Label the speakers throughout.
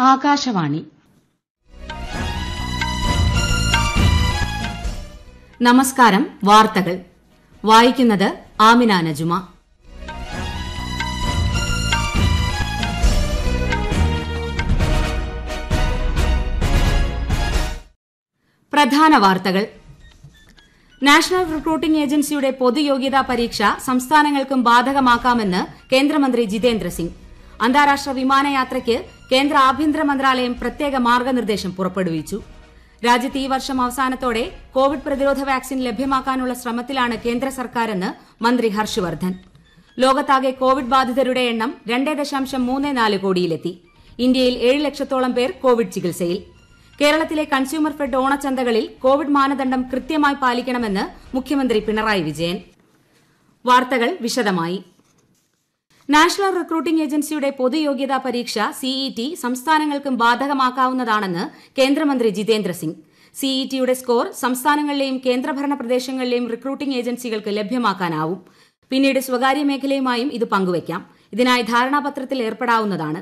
Speaker 1: ആകാശവാണി നമസ്കാരം വാർത്തകൾ വായിക്കുന്നത് ആമിന നജുമ പ്രധാന വാർത്തകൾ നാഷണൽ റിക്രൂട്ടിംഗ് ഏജൻസിയുടെ പൊതുയോഗ്യതാ പരീക്ഷ സംസ്ഥാനങ്ങൾക്കും ബാധകമാക്കാമെന്ന് കേന്ദ്രമന്ത്രി ജിതേന്ദ്ര സിംഗ് അന്താരാഷ്ട്ര വിമാനയാത്രയ്ക്ക് കേന്ദ്ര ആഭ്യന്തര മന്ത്രാലയം പ്രത്യേക മാർഗനിർദ്ദേശം പുറപ്പെടുവിച്ചു രാജ്യത്ത് ഈ വർഷം അവസാനത്തോടെ കോവിഡ് പ്രതിരോധ വാക്സിൻ ലഭ്യമാക്കാനുള്ള ശ്രമത്തിലാണ് കേന്ദ്ര സർക്കാരെന്ന് മന്ത്രി ഹർഷ് വർദ്ധൻ ലോകത്താകെ കോവിഡ് ബാധിതരുടെ എണ്ണം രണ്ടേ ദശാംശം മൂന്ന് നാല് കോടിയിലെത്തി ഇന്ത്യയിൽ ഏഴ് ലക്ഷത്തോളം പേർ കോവിഡ് ചികിത്സയിൽ കേരളത്തിലെ കൺസ്യൂമർ ഫെഡ് ഓണച്ചന്തകളിൽ കോവിഡ് മാനദണ്ഡം കൃത്യമായി പാലിക്കണമെന്ന് മുഖ്യമന്ത്രി പിണറായി വിജയൻ വാർത്തകൾ വിശദമായി നാഷണൽ റിക്രൂട്ടിംഗ് ഏജൻസിയുടെ പൊതുയോഗ്യതാ പരീക്ഷ സിഇടി സംസ്ഥാനങ്ങൾക്കും ബാധകമാക്കാവുന്നതാണെന്ന് കേന്ദ്രമന്ത്രി ജിതേന്ദ്ര സിംഗ് സിഇടിയുടെ സ്കോർ സംസ്ഥാനങ്ങളിലെയും കേന്ദ്രഭരണ പ്രദേശങ്ങളിലെയും റിക്രൂട്ടിംഗ് ഏജൻസികൾക്ക് ലഭ്യമാക്കാനാവും പിന്നീട് സ്വകാര്യ മേഖലയുമായും ഇത് പങ്കുവയ്ക്കാം ഇതിനായി ധാരണാപത്രത്തിൽ ഏർപ്പെടാവുന്നതാണ്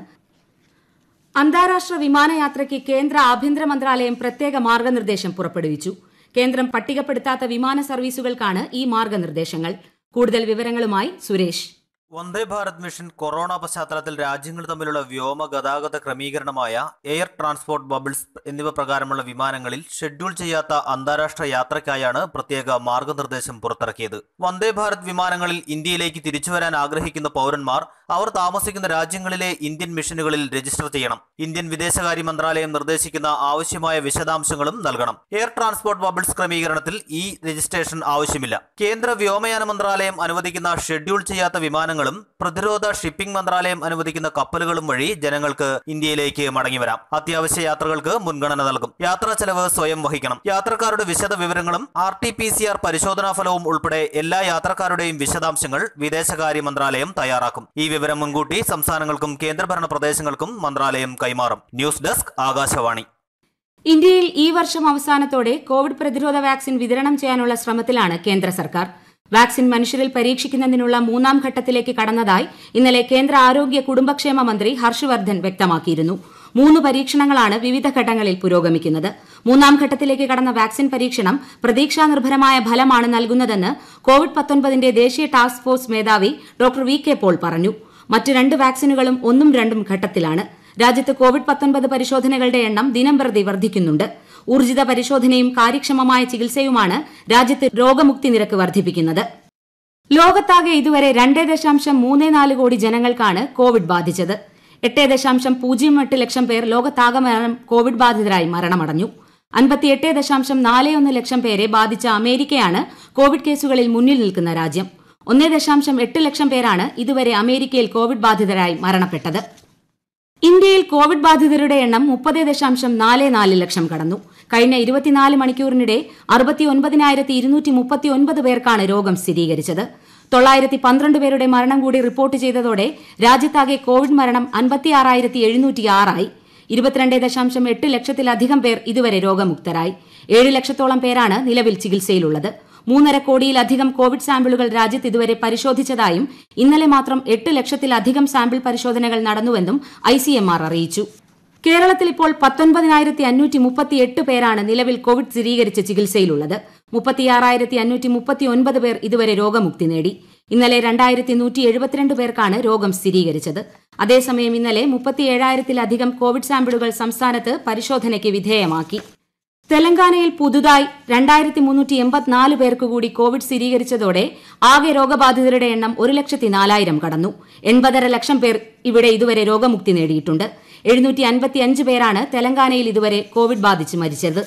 Speaker 1: അന്താരാഷ്ട്ര വിമാനയാത്രയ്ക്ക് കേന്ദ്ര ആഭ്യന്തര മന്ത്രാലയം പ്രത്യേക മാർഗനിർദ്ദേശം പുറപ്പെടുവിച്ചു കേന്ദ്രം പട്ടികപ്പെടുത്താത്ത വിമാന സർവീസുകൾക്കാണ് ഈ മാർഗനിർദ്ദേശങ്ങൾ കൂടുതൽ വിവരങ്ങളുമായി സുരേഷ്
Speaker 2: വന്ദേ ഭാരത് മിഷൻ കൊറോണ പശ്ചാത്തലത്തിൽ രാജ്യങ്ങൾ തമ്മിലുള്ള വ്യോമ ഗതാഗത ക്രമീകരണമായ എയർ ട്രാൻസ്പോർട്ട് ബബിൾസ് എന്നിവ പ്രകാരമുള്ള വിമാനങ്ങളിൽ ഷെഡ്യൂൾ ചെയ്യാത്ത അന്താരാഷ്ട്ര യാത്രയ്ക്കായാണ് പ്രത്യേക മാർഗനിർദ്ദേശം പുറത്തിറക്കിയത് വന്ദേ ഭാരത് വിമാനങ്ങളിൽ ഇന്ത്യയിലേക്ക് തിരിച്ചുവരാൻ ആഗ്രഹിക്കുന്ന പൗരന്മാർ അവർ താമസിക്കുന്ന രാജ്യങ്ങളിലെ ഇന്ത്യൻ മിഷനുകളിൽ രജിസ്റ്റർ ചെയ്യണം ഇന്ത്യൻ വിദേശകാര്യ മന്ത്രാലയം നിർദ്ദേശിക്കുന്ന ആവശ്യമായ വിശദാംശങ്ങളും നൽകണം എയർ ട്രാൻസ്പോർട്ട് ബബിൾസ് ക്രമീകരണത്തിൽ ഈ രജിസ്ട്രേഷൻ ആവശ്യമില്ല കേന്ദ്ര വ്യോമയാന മന്ത്രാലയം അനുവദിക്കുന്ന ഷെഡ്യൂൾ ചെയ്യാത്ത വിമാനങ്ങളും പ്രതിരോധ ഷിപ്പിംഗ് മന്ത്രാലയം അനുവദിക്കുന്ന കപ്പലുകളും വഴി ജനങ്ങൾക്ക് ഇന്ത്യയിലേക്ക് മടങ്ങിവരാം അത്യാവശ്യ യാത്രകൾക്ക് മുൻഗണന നൽകും യാത്രാ ചെലവ് സ്വയം വഹിക്കണം യാത്രക്കാരുടെ വിശദ വിവരങ്ങളും R T P C R പരിശോധനാ ഫലവും ഉൾപ്പെടെ എല്ലാ യാത്രക്കാരുടെയും വിശദാംശങ്ങൾ വിദേശകാര്യ മന്ത്രാലയം തയ്യാറാക്കും ഈ വിവരം മുൻകൂട്ടി സംസ്ഥാനങ്ങൾക്കും കേന്ദ്രഭരണ പ്രദേശങ്ങൾക്കും മന്ത്രാലയം കൈമാറും ന്യൂസ് ഡെസ്ക് ആകാശവാണി
Speaker 1: ഇന്ത്യയിൽ ഈ വർഷം അവസാനത്തോടെ കോവിഡ് പ്രതിരോധ വാക്സിൻ വിതരണം ചെയ്യാനുള്ള ശ്രമത്തിലാണ് കേന്ദ്ര സർക്കാർ വാക്സിൻ മനുഷ്യരിൽ പരീക്ഷിക്കുന്നതിനുള്ള മൂന്നാം ഘട്ടത്തിലേക്ക് കടന്നതായി ഇന്നലെ കേന്ദ്ര ആരോഗ്യ കുടുംബക്ഷേമ മന്ത്രി ഹർഷവർദ്ധൻ വ്യക്തമാക്കിയിരുന്നു മൂന്ന് പരീക്ഷണങ്ങളാണ് വിവിധ ഘട്ടങ്ങളിൽ പുരോഗമിക്കുന്നത് മൂന്നാം ഘട്ടത്തിലേക്ക് കടന്ന വാക്സിൻ പരീക്ഷണം പ്രതീക്ഷാനിർഭരമായ ഫലമാണ് നൽകുന്നതെന്ന് കോവിഡ് പത്തൊൻപതിന്റെ ദേശീയ ടാസ്ക് ഫോഴ്സ് മേധാവി ഡോക്ടർ വി കെ പോൾ പറഞ്ഞു മറ്റ് രണ്ട് വാക്സിനുകളും ഒന്നും രണ്ടും ഘട്ടത്തിലാണ് രാജ്യത്ത് കോവിഡ് പത്തൊൻപത് പരിശോധനകളുടെ എണ്ണം ദിനംപ്രതി വർദ്ധിക്കുന്നുണ്ട് ഊർജിത പരിശോധനയും കാര്യക്ഷമമായ ചികിത്സയുമാണ് രാജ്യത്ത് രോഗമുക്തി നിരക്ക് വർദ്ധിപ്പിക്കുന്നത് ലോകത്താകെ ഇതുവരെ രണ്ടേ ദശാംശം മൂന്ന് നാല് കോടി ജനങ്ങൾക്കാണ് കോവിഡ് ബാധിച്ചത് എട്ട് ദശാംശം പൂജ്യം എട്ട് ലക്ഷം പേർ ലോകത്താകമാനം കോവിഡ് ബാധിതരായി മരണമടഞ്ഞു അൻപത്തിയെട്ട് ദശാംശം നാല് ഒന്ന് ലക്ഷം പേരെ ബാധിച്ച അമേരിക്കയാണ് കോവിഡ് കേസുകളിൽ മുന്നിൽ നിൽക്കുന്ന രാജ്യം ഒന്നേ ദശാംശം എട്ട് ലക്ഷം പേരാണ് ഇതുവരെ അമേരിക്കയിൽ കോവിഡ് ബാധിതരായി മരണപ്പെട്ടത് ഇന്ത്യയിൽ കോവിഡ് ബാധിതരുടെ എണ്ണം മുപ്പത് ദശാംശം നാല് നാല് ലക്ഷം കടന്നു കഴിഞ്ഞ ഇരുപത്തിനാല് മണിക്കൂറിനിടെ അറുപത്തി ഒൻപതിനായിരത്തി ഇരുന്നൂറ്റി മുപ്പത്തി ഒൻപത് പേർക്കാണ് രോഗം സ്ഥിരീകരിച്ചത് തൊള്ളായിരത്തി പന്ത്രണ്ട് പേരുടെ മരണം കൂടി റിപ്പോർട്ട് ചെയ്തതോടെ രാജ്യത്താകെ കോവിഡ് മരണം അൻപത്തിയാറായിരത്തി എഴുന്നൂറ്റി ആറായി ഇരുപത്തിരണ്ട് ദശാംശം എട്ട് ലക്ഷത്തിലധികം പേർ ഇതുവരെ രോഗമുക്തരായി ഏഴ് ലക്ഷത്തോളം പേരാണ് നിലവിൽ ചികിത്സയിലുള്ളത് മൂന്നര കോടിയിലധികം കോവിഡ് സാമ്പിളുകൾ രാജ്യത്ത് ഇതുവരെ പരിശോധിച്ചതായും ഇന്നലെ മാത്രം എട്ട് ലക്ഷത്തിലധികം സാമ്പിൾ പരിശോധനകൾ നടന്നുവെന്നും ഐസിഎംആർ അറിയിച്ചു കേരളത്തിൽ ഇപ്പോൾ പത്തൊൻപതിനായിരത്തി അഞ്ഞൂറ്റി മുപ്പത്തി എട്ട് പേരാണ് നിലവിൽ കോവിഡ് സ്ഥിരീകരിച്ച് ചികിത്സയിലുള്ളത് മുപ്പത്തിയാറായിരത്തി അഞ്ഞൂറ്റി മുപ്പത്തി ഒൻപത് പേർ ഇതുവരെ രോഗമുക്തി നേടി ഇന്നലെ രണ്ടായിരത്തി നൂറ്റി എഴുപത്തിരണ്ട് പേർക്കാണ് രോഗം സ്ഥിരീകരിച്ചത് അതേസമയം ഇന്നലെ മുപ്പത്തിയേഴായിരത്തിലധികം കോവിഡ് സാമ്പിളുകൾ സംസ്ഥാനത്ത് പരിശോധനയ്ക്ക് വിധേയമാക്കി തെലങ്കാനയിൽ പുതുതായി രണ്ടായിരത്തി മുന്നൂറ്റി എൺപത്തിനാല് പേർക്ക് കൂടി കോവിഡ് സ്ഥിരീകരിച്ചതോടെ ആകെ രോഗബാധിതരുടെ എണ്ണം ഒരു ലക്ഷത്തി നാലായിരം കടന്നു എൺപതര ലക്ഷം പേർ ഇവിടെ ഇതുവരെ രോഗമുക്തി നേടിയിട്ടുണ്ട് എഴുന്നൂറ്റി അൻപത്തിയഞ്ച് പേരാണ് തെലങ്കാനയിൽ ഇതുവരെ കോവിഡ് ബാധിച്ച് മരിച്ചത്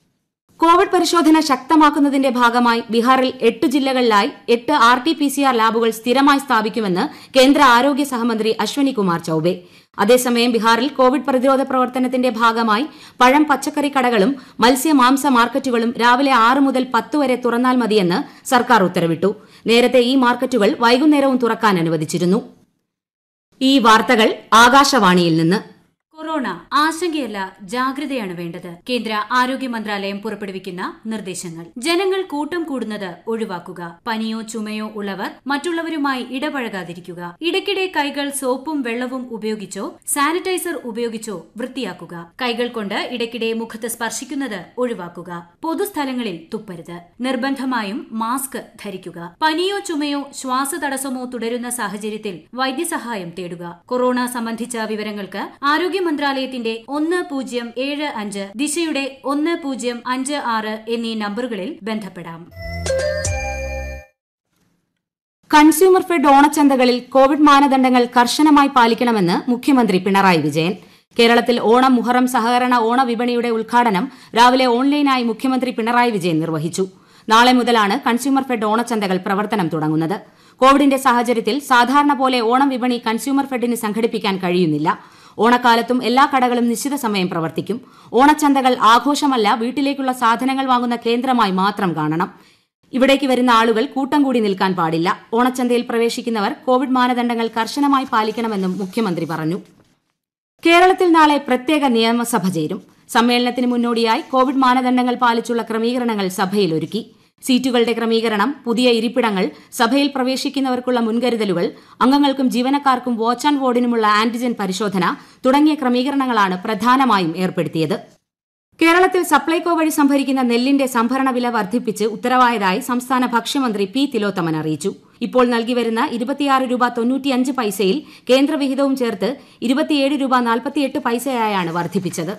Speaker 1: കോവിഡ് പരിശോധന ശക്തമാക്കുന്നതിന്റെ ഭാഗമായി ബീഹാറിൽ എട്ട് ജില്ലകളിലായി എട്ട് R T P C R ലാബുകൾ സ്ഥിരമായി സ്ഥാപിക്കുമെന്ന് കേന്ദ്ര ആരോഗ്യ സഹമന്ത്രി അശ്വനി കുമാർ ചൌബെ അതേസമയം ബീഹാറിൽ കോവിഡ് പ്രതിരോധ പ്രവർത്തനത്തിന്റെ ഭാഗമായി പഴം പച്ചക്കറി കടകളും മത്സ്യ മാംസ മാർക്കറ്റുകളും രാവിലെ ആറ് മുതൽ പത്ത് വരെ തുറന്നാൽ മതിയെന്ന് സർക്കാർ ഉത്തരവിട്ടു നേരത്തെ ഈ മാർക്കറ്റുകൾ വൈകുന്നേരവും തുറക്കാൻ അനുവദിച്ചിരുന്നു ഈ വാർത്തകൾ ആകാശവാണിയിൽ നിന്ന്
Speaker 3: കൊറോണ ആശങ്കയല്ല ജാഗ്രതയാണ് വേണ്ടത് കേന്ദ്ര ആരോഗ്യ മന്ത്രാലയം പുറപ്പെടുവിക്കുന്ന നിർദ്ദേശങ്ങൾ ജനങ്ങൾ കൂട്ടം കൂടുന്നത് ഒഴിവാക്കുക പനിയോ ചുമയോ ഉള്ളവർ മറ്റുള്ളവരുമായി ഇടപഴകാതിരിക്കുക ഇടയ്ക്കിടെ കൈകൾ സോപ്പും വെള്ളവും ഉപയോഗിച്ചോ സാനിറ്റൈസർ ഉപയോഗിച്ചോ വൃത്തിയാക്കുക കൈകൾ കൊണ്ട് ഇടയ്ക്കിടെ മുഖത്ത് സ്പർശിക്കുന്നത് ഒഴിവാക്കുക പൊതുസ്ഥലങ്ങളിൽ തുപ്പരുത് നിർബന്ധമായും മാസ്ക് ധരിക്കുക പനിയോ ചുമയോ ശ്വാസതടസ്സമോ തുടരുന്ന സാഹചര്യത്തിൽ വൈദ്യസഹായം തേടുക കൊറോണ സംബന്ധിച്ച വിവരങ്ങൾക്ക് ആരോഗ്യ മന്ത്രാലയത്തിന്റെ ഒന്ന് പൂജ്യം ഏഴ് അഞ്ച് ദിശയുടെ ഒന്ന് പൂജ്യം അഞ്ച് ആറ് എന്നീ നമ്പറുകളിൽ ബന്ധപ്പെടാം
Speaker 1: കൺസ്യൂമർ ഫെഡ് ഓണച്ചന്തകളിൽ കോവിഡ് മാനദണ്ഡങ്ങൾ കർശനമായി പാലിക്കണമെന്ന് മുഖ്യമന്ത്രി പിണറായി വിജയൻ കേരളത്തിൽ ഓണം മുഹറം സഹകരണ ഓണവിപണിയുടെ ഉദ്ഘാടനം രാവിലെ ഓൺലൈനായി മുഖ്യമന്ത്രി പിണറായി വിജയൻ നിർവഹിച്ചു നാളെ മുതലാണ് കൺസ്യൂമർ ഫെഡ് ഓണച്ചന്തകൾ പ്രവർത്തനം തുടങ്ങുന്നത് കോവിഡിന്റെ സാഹചര്യത്തിൽ സാധാരണ പോലെ ഓണം വിപണി കൺസ്യൂമർ ഫെഡിന് സംഘടിപ്പിക്കാൻ കഴിയുന്നില്ല ഓണക്കാലത്തും എല്ലാ കടകളും നിശ്ചിത സമയം പ്രവർത്തിക്കും ഓണച്ചന്തകൾ ആഘോഷമല്ല വീട്ടിലേക്കുള്ള സാധനങ്ങൾ വാങ്ങുന്ന കേന്ദ്രമായി മാത്രം കാണണം ഇവിടേക്ക് വരുന്ന ആളുകൾ കൂട്ടം കൂടി നിൽക്കാൻ പാടില്ല ഓണച്ചന്തയിൽ പ്രവേശിക്കുന്നവർ കോവിഡ് മാനദണ്ഡങ്ങൾ കർശനമായി പാലിക്കണമെന്നും മുഖ്യമന്ത്രി പറഞ്ഞു കേരളത്തിൽ നാളെ പ്രത്യേക നിയമസഭ ചേരും സമ്മേളനത്തിന് മുന്നോടിയായി കോവിഡ് മാനദണ്ഡങ്ങൾ പാലിച്ചുള്ള ക്രമീകരണങ്ങൾ സഭയിൽ ഒരുക്കി സീറ്റുകളുടെ ക്രമീകരണം പുതിയ ഇരിപ്പിടങ്ങൾ സഭയിൽ പ്രവേശിക്കുന്നവർക്കുള്ള മുൻകരുതലുകൾ അംഗങ്ങൾക്കും ജീവനക്കാർക്കും വാച്ച് ആൻഡ് വാർഡിനുമുള്ള ആന്റിജൻ പരിശോധന തുടങ്ങിയ ക്രമീകരണങ്ങളാണ് പ്രധാനമായും ഏർപ്പെടുത്തിയത് കേരളത്തിൽ സപ്ലൈകോ വഴി സംഭരിക്കുന്ന നെല്ലിന്റെ സംഭരണ വില വർദ്ധിപ്പിച്ച് ഉത്തരവായതായി സംസ്ഥാന ഭക്ഷ്യമന്ത്രി പി തിലോത്തമൻ അറിയിച്ചു ഇപ്പോൾ നൽകി വരുന്ന ഇരുപത്തിയാറ് രൂപ തൊണ്ണൂറ്റിയഞ്ച് പൈസയിൽ കേന്ദ്രവിഹിതവും ചേർത്ത് ഇരുപത്തിയേഴ് രൂപ നാൽപ്പത്തിയെട്ട് പൈസയായാണ് വർദ്ധിപ്പിച്ചത്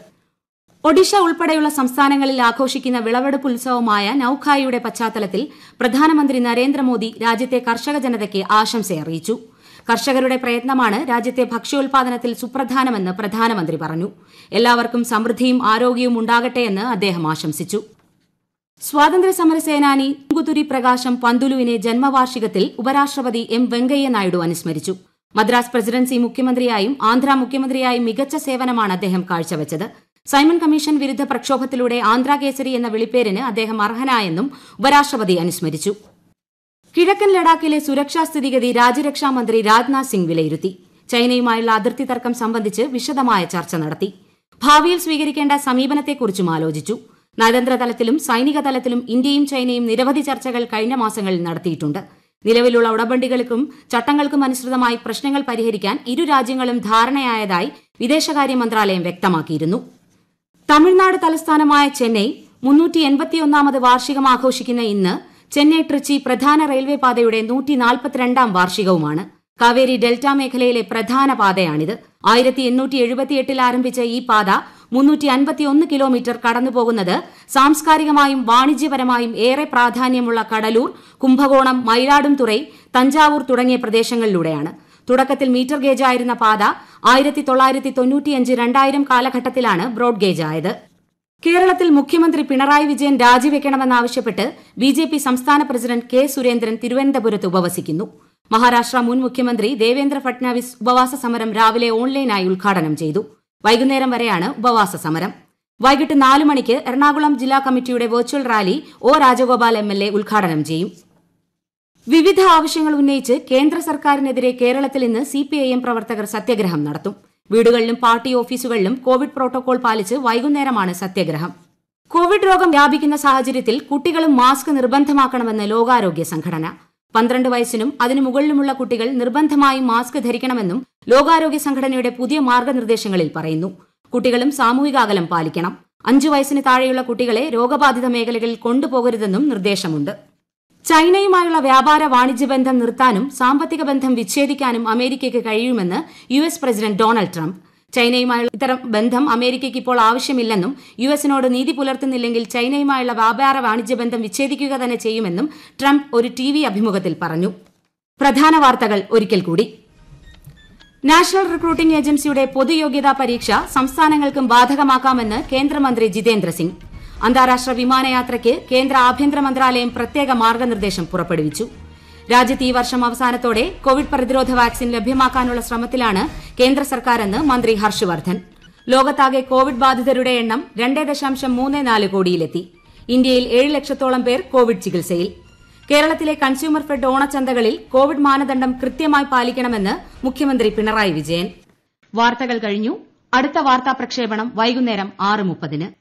Speaker 1: ഒഡീഷ ഉൾപ്പെടെയുള്ള സംസ്ഥാനങ്ങളിൽ ആഘോഷിക്കുന്ന വിളവെടുപ്പ് ഉത്സവമായ നൌഖായിയുടെ പശ്ചാത്തലത്തിൽ പ്രധാനമന്ത്രി നരേന്ദ്രമോദി രാജ്യത്തെ കർഷക ജനതയ്ക്ക് ആശംസ അറിയിച്ചു കർഷകരുടെ പ്രയത്നമാണ് രാജ്യത്തെ ഭക്ഷ്യോൽപാദനത്തിൽ സുപ്രധാനമെന്ന് പ്രധാനമന്ത്രി പറഞ്ഞു എല്ലാവർക്കും സമൃദ്ധിയും ആരോഗ്യവും ഉണ്ടാകട്ടെയെന്ന് അദ്ദേഹം ആശംസിച്ചു സ്വാതന്ത്ര്യ സമര സേനാനി തുങ്കുതുരി പ്രകാശം പന്തുലുവിനെ ജന്മവാർഷികത്തിൽ ഉപരാഷ്ട്രപതി എം വെങ്കയ്യ നായിഡു അനുസ്മരിച്ചു മദ്രാസ് പ്രസിഡൻസി മുഖ്യമന്ത്രിയായും ആന്ധ്ര മുഖ്യമന്ത്രിയായും മികച്ച സേവനമാണ് അദ്ദേഹം കാഴ്ചവച്ചത് സൈമൺ കമ്മീഷൻ വിരുദ്ധ പ്രക്ഷോഭത്തിലൂടെ ആന്ധ്ര കേസരി എന്ന വിളിപ്പേരിന് അദ്ദേഹം അർഹനായെന്നും ഉപരാഷ്ട്രപതി അനുസ്മരിച്ചു കിഴക്കൻ ലഡാക്കിലെ സുരക്ഷാ സ്ഥിതിഗതി രാജ്യരക്ഷാ മന്ത്രി രാജ്നാഥ് സിംഗ് വിലയിരുത്തി ചൈനയുമായുള്ള അതിർത്തി തർക്കം സംബന്ധിച്ച് വിശദമായ ചർച്ച നടത്തി ഭാവിയിൽ സ്വീകരിക്കേണ്ട സമീപനത്തെക്കുറിച്ചും ആലോചിച്ചു നയതന്ത്ര തലത്തിലും സൈനിക തലത്തിലും ഇന്ത്യയും ചൈനയും നിരവധി ചർച്ചകൾ കഴിഞ്ഞ മാസങ്ങളിൽ നടത്തിയിട്ടുണ്ട് നിലവിലുള്ള ഉടമ്പടികൾക്കും ചട്ടങ്ങൾക്കും അനുസൃതമായി പ്രശ്നങ്ങൾ പരിഹരിക്കാൻ ഇരു രാജ്യങ്ങളും ധാരണയായതായി വിദേശകാര്യ മന്ത്രാലയം വ്യക്തമാക്കിയിരുന്നു തമിഴ്നാട് തലസ്ഥാനമായ ചെന്നൈ മുന്നൂറ്റി എൺപത്തിയൊന്നാമത് വാർഷികം ആഘോഷിക്കുന്ന ഇന്ന് ചെന്നൈ ട്രിച്ചി പ്രധാന റെയിൽവേ പാതയുടെ നൂറ്റി നാൽപ്പത്തിരണ്ടാം വാർഷികവുമാണ് കാവേരി ഡെൽറ്റ മേഖലയിലെ പ്രധാന പാതയാണിത് ആയിരത്തി എണ്ണൂറ്റി എഴുപത്തിയെട്ടിൽ ആരംഭിച്ച ഈ പാത മുന്നൂറ്റി അൻപത്തിയൊന്ന് കിലോമീറ്റർ കടന്നുപോകുന്നത് സാംസ്കാരികമായും വാണിജ്യപരമായും ഏറെ പ്രാധാന്യമുള്ള കടലൂർ കുംഭകോണം മയിലാടുംതുറൈ തഞ്ചാവൂർ തുടങ്ങിയ പ്രദേശങ്ങളിലൂടെയാണ് തുടക്കത്തിൽ മീറ്റർ ഗേജായിരുന്ന പാത ആയിരത്തി തൊള്ളായിരത്തി തൊണ്ണൂറ്റിയഞ്ച് രണ്ടായിരം കാലഘട്ടത്തിലാണ് ബ്രോഡ് ഗേജ് ആയത് കേരളത്തിൽ മുഖ്യമന്ത്രി പിണറായി വിജയൻ രാജിവെക്കണമെന്നാവശ്യപ്പെട്ട് ബി ജെ പി സംസ്ഥാന പ്രസിഡന്റ് കെ സുരേന്ദ്രൻ തിരുവനന്തപുരത്ത് ഉപവസിക്കുന്നു മഹാരാഷ്ട്ര മുൻ മുഖ്യമന്ത്രി ദേവേന്ദ്ര ഫട്നാവിസ് ഉപവാസ സമരം രാവിലെ ഓൺലൈനായി ഉദ്ഘാടനം ചെയ്തു വൈകുന്നേരം വരെയാണ് ഉപവാസ സമരം വൈകിട്ട് നാല് മണിക്ക് എറണാകുളം ജില്ലാ കമ്മിറ്റിയുടെ virtual rally O Rajagopal M L A ഉദ്ഘാടനം ചെയ്യും വിവിധ ആവശ്യങ്ങൾ ഉന്നയിച്ച് കേന്ദ്ര സർക്കാരിനെതിരെ കേരളത്തിൽ ഇന്ന് സിപിഐഎം പ്രവർത്തകർ സത്യഗ്രഹം നടത്തും വീടുകളിലും പാർട്ടി ഓഫീസുകളിലും കോവിഡ് പ്രോട്ടോകോൾ പാലിച്ച് വൈകുന്നേരമാണ് സത്യഗ്രഹം കോവിഡ് രോഗം വ്യാപിക്കുന്ന സാഹചര്യത്തിൽ കുട്ടികളും മാസ്ക് നിർബന്ധമാക്കണമെന്ന് ലോകാരോഗ്യ സംഘടന പന്ത്രണ്ട് വയസ്സിനും അതിനു മുകളിലുമുള്ള കുട്ടികൾ നിർബന്ധമായും മാസ്ക് ധരിക്കണമെന്നും ലോകാരോഗ്യ സംഘടനയുടെ പുതിയ മാർഗനിർദ്ദേശങ്ങളിൽ പറയുന്നു കുട്ടികളും സാമൂഹിക അകലം പാലിക്കണം അഞ്ചു വയസ്സിന് താഴെയുള്ള കുട്ടികളെ രോഗബാധിത മേഖലകളിൽ കൊണ്ടുപോകരുതെന്നും നിർദ്ദേശമുണ്ട് ചൈനയുമായുള്ള വ്യാപാര വാണിജ്യ ബന്ധം നിർത്താനും സാമ്പത്തിക ബന്ധം വിച്ഛേദിക്കാനും അമേരിക്കയ്ക്ക് കഴിയുമെന്ന് U S president Donald Trump ചൈനയുമായുള്ള ഇത്തരം ബന്ധം അമേരിക്കയ്ക്ക് ഇപ്പോൾ ആവശ്യമില്ലെന്നും യു എസിനോട് നീതി പുലർത്തുന്നില്ലെങ്കിൽ ചൈനയുമായുള്ള വ്യാപാര വാണിജ്യ ബന്ധം വിച്ഛേദിക്കുക തന്നെ ചെയ്യുമെന്നും ട്രംപ് ഒരു ടി വി അഭിമുഖത്തിൽ പറഞ്ഞു പ്രധാന വാർത്തകൾ ഒരിക്കൽ കൂടി നാഷണൽ റിക്രൂട്ടിംഗ് ഏജൻസിയുടെ പൊതുയോഗ്യതാ പരീക്ഷ സംസ്ഥാനങ്ങൾക്കും ബാധകമാക്കാമെന്ന് കേന്ദ്രമന്ത്രി ജിതേന്ദ്ര സിംഗ് അന്താരാഷ്ട്ര വിമാനയാത്രയ്ക്ക് കേന്ദ്ര ആഭ്യന്തര മന്ത്രാലയം പ്രത്യേക മാർഗനിർദ്ദേശം പുറപ്പെടുവിച്ചു രാജ്യത്ത് ഈ വർഷം അവസാനത്തോടെ കോവിഡ് പ്രതിരോധ വാക്സിൻ ലഭ്യമാക്കാനുള്ള ശ്രമത്തിലാണ് കേന്ദ്ര സർക്കാരെന്ന് മന്ത്രി ഹർഷവർദ്ധൻ ലോകത്താകെ കോവിഡ് ബാധിതരുടെ എണ്ണം രണ്ടേ ദശാംശം മൂന്ന് നാല് കോടിയിലെത്തി ഇന്ത്യയിൽ ഏഴ് ലക്ഷത്തോളം പേർ കോവിഡ് ചികിത്സയിൽ കേരളത്തിലെ കൺസ്യൂമർ ഫെഡ് ഓണച്ചന്തകളിൽ കോവിഡ് മാനദണ്ഡം കൃത്യമായി പാലിക്കണമെന്ന് മുഖ്യമന്ത്രി പിണറായി വിജയൻ വാർത്തകൾ കഴിഞ്ഞു അടുത്ത വാർത്താ പ്രക്ഷേപണം വൈകുന്നേരം ആറ് മുപ്പതിന്